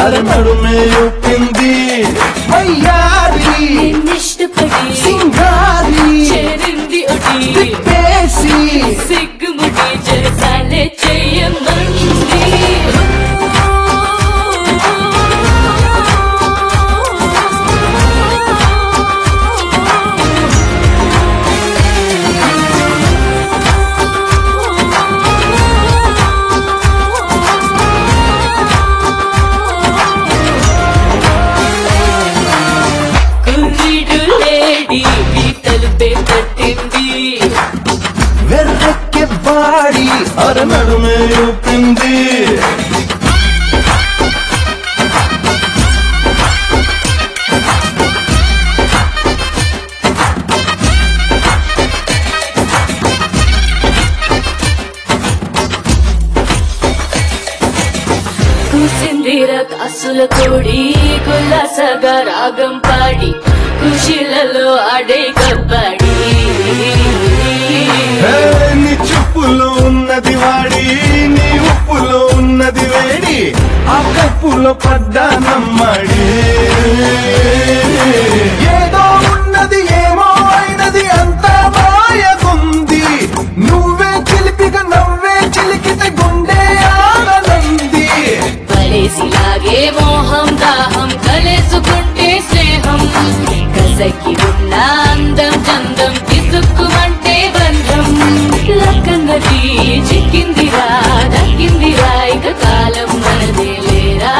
అరనడుమే ఊపింది వయ్యారి నిన్నిష్టపడి సింగారి చేరింది ఒడి తిప్పేసి సిగ్గుముడి చేసాలే చెయ్యమంది కుర్రీడు లేడీ నీ తలుపే తట్టింది వెర్రెక్కి బాడి అరనడుమే ఊపింది కూసిందిర కాసుల కోడి కుల్లాసగా రాగం పాడి ఖుషిలలో ఆడే కబడ్డీ ఏ, నీ చూపులో ఉన్నది వాడి నీ ఉప్పులో ఉన్నది వేడి ఆ కప్పులో పడ్డా నమ్మడి ఏదో ఉన్నది ఏమో అయినది అంతా మాయగుంది నువ్వే చిలిపిగా నవ్వే చిలికితే గుండె ఆనంది పడేసిలాగే మోహం దాహం కలేసుకుంటే స్నేహం కసకి ఉన్న అందం చందం పిసుక్కుమంటే బంధం లక్కన్నది చిక్కిందిరా దక్కిందిరా ఇక కాలం మనదే లేరా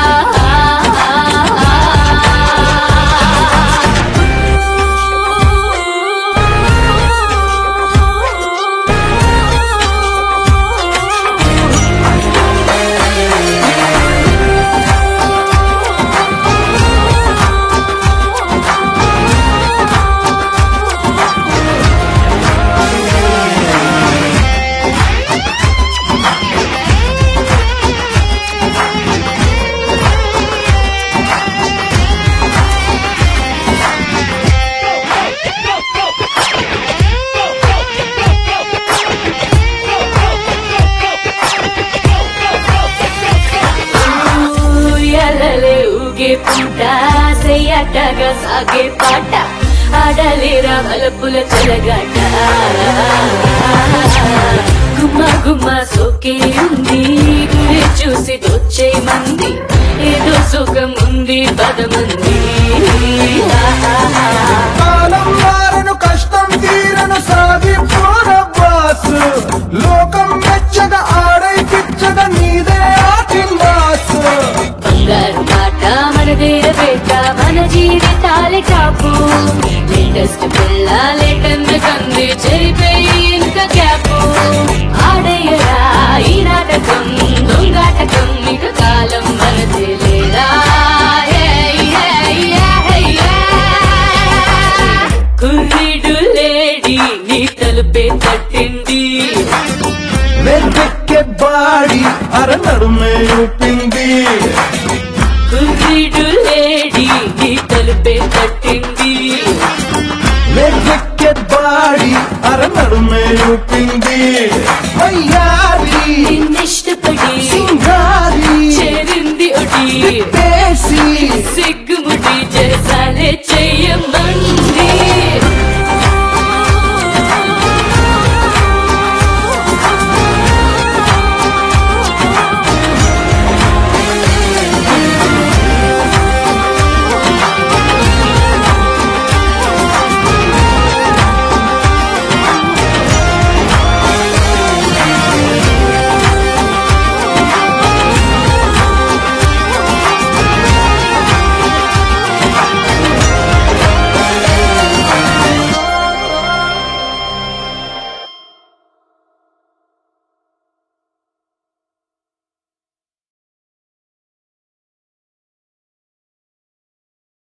ఎలలే ఊగే పూట సెయ్యటగా సాగే పాట ఆడలేరా బలపుల చెలగాట గుమ్మ గుమ్మ సోకే ఉంది గురి చూసి దొచ్చే మంది ఏదో సుఖం ఉంది పదమంది కాలం మారను కష్టం తీరను సాగి బాసు లోకం మెచ్చగా ఆడై పిచ్చగా నీదే ఆటి మాసు బంగారు మాట మన దేర పేట మన జీవితాలే టాపు లేటెస్ట్ పిల్ల లేటెంత కంది చెరిపోయి ఇంకా క్యాపు ఆడయ్యరా ఈ నాటకం దొంగాటకం ఇక కాలం మనదే లేరా కుర్రీడు లేడీ నీ తలుపే తట్టింది వెర్రెక్కే బాడి అరనడుమే ఊపింది కుర్రీడు